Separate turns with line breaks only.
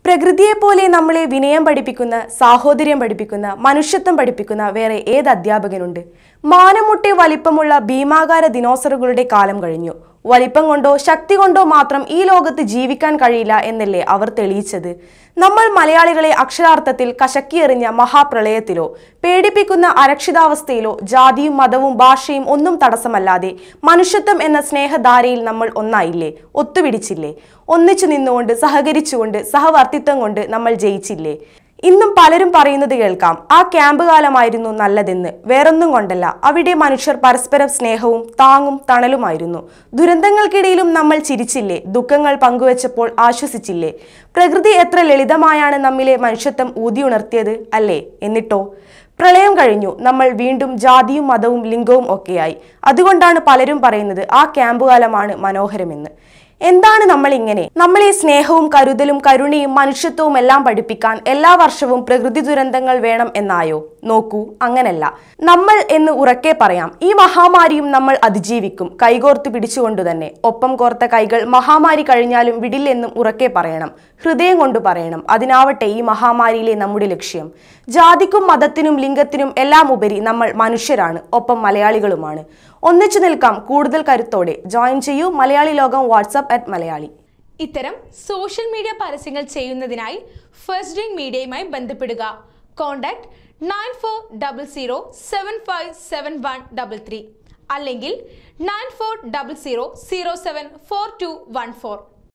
പ്രകൃതിയെപ്പോലെ നമ്മളെ വിനയം പഠിപ്പിക്കുന്ന സാഹോദര്യം പഠിപ്പിക്കുന്ന മനുഷ്യത്വം പഠിപ്പിക്കുന്ന വേറെ ഏത് അധ്യാപകനുണ്ട് മാനമുട്ടി വലിപ്പമുള്ള ഭീമാകാര ദിനോസറുകളുടെ കാലം കഴിഞ്ഞു വലിപ്പം കൊണ്ടോ ശക്തി കൊണ്ടോ മാത്രം ഈ ലോകത്ത് ജീവിക്കാൻ കഴിയില്ല എന്നല്ലേ അവർ തെളിയിച്ചത് നമ്മൾ മലയാളികളെ അക്ഷരാർത്ഥത്തിൽ കശക്കിയെറിഞ്ഞ മഹാപ്രളയത്തിലോ പേടിപ്പിക്കുന്ന അരക്ഷിതാവസ്ഥയിലോ ജാതിയും മതവും ഭാഷയും ഒന്നും തടസ്സമല്ലാതെ മനുഷ്യത്വം എന്ന സ്നേഹധാരയിൽ നമ്മൾ ഒന്നായില്ലേ ഒത്തുപിടിച്ചില്ലേ ഒന്നിച്ചു നിന്നുകൊണ്ട് സഹകരിച്ചുകൊണ്ട് സഹവർത്തിത്വം കൊണ്ട് നമ്മൾ ജയിച്ചില്ലേ ഇന്നും പലരും പറയുന്നത് കേൾക്കാം ആ ക്യാമ്പ് കാലമായിരുന്നു നല്ലതെന്ന് വേറൊന്നും കൊണ്ടല്ല അവിടെ മനുഷ്യർ പരസ്പരം സ്നേഹവും താങ്ങും തണലുമായിരുന്നു ദുരന്തങ്ങൾക്കിടയിലും നമ്മൾ ചിരിച്ചില്ലേ ദുഃഖങ്ങൾ പങ്കുവച്ചപ്പോൾ ആശ്വസിച്ചില്ലേ പ്രകൃതി എത്ര ലളിതമായാണ് നമ്മിലെ മനുഷ്യത്വം ഊതിയുണർത്തിയത് അല്ലേ എന്നിട്ടോ പ്രളയം കഴിഞ്ഞു നമ്മൾ വീണ്ടും ജാതിയും മതവും ലിംഗവും ഒക്കെയായി അതുകൊണ്ടാണ് പലരും പറയുന്നത് ആ ക്യാമ്പുകാലമാണ് മനോഹരമെന്ന് എന്താണ് നമ്മൾ ഇങ്ങനെ നമ്മളെ സ്നേഹവും കരുതലും കരുണയും മനുഷ്യത്വവും എല്ലാം പഠിപ്പിക്കാൻ എല്ലാ വർഷവും പ്രകൃതി ദുരന്തങ്ങൾ വേണം എന്നായോ നോക്കൂ അങ്ങനല്ല നമ്മൾ എന്ന് ഉറക്കെ പറയാം ഈ മഹാമാരിയും നമ്മൾ അതിജീവിക്കും കൈകോർത്ത് പിടിച്ചുകൊണ്ട് തന്നെ ഒപ്പം കോർത്ത കൈകൾ മഹാമാരി കഴിഞ്ഞാലും വിടില്ലെന്നും ഉറക്കെ പറയണം ഹൃദയം കൊണ്ട് പറയണം അതിനാവട്ടെ ഈ മഹാമാരിയിലെ നമ്മുടെ ലക്ഷ്യം ജാതിക്കും മതത്തിനും ലിംഗത്തിനും എല്ലാം ഉപരി നമ്മൾ മനുഷ്യരാണ് ഒപ്പം മലയാളികളുമാണ് ഒന്നിച്ചു നിൽക്കാം കൂടുതൽ കരുത്തോടെ ജോയിൻ ചെയ്യൂ മലയാളി ലോകം വാട്സപ്പ് അറ്റ് മലയാളി
ഇത്തരം സോഷ്യൽ മീഡിയ പരസ്യങ്ങൾ ചെയ്യുന്നതിനായി ഫസ്റ്റ് ഡ്രിങ്ക് മീഡിയയുമായി ബന്ധപ്പെടുക contact nine four double zero seven five seven one double three അല്ലെങ്കിൽ nine four double zero zero seven four two one four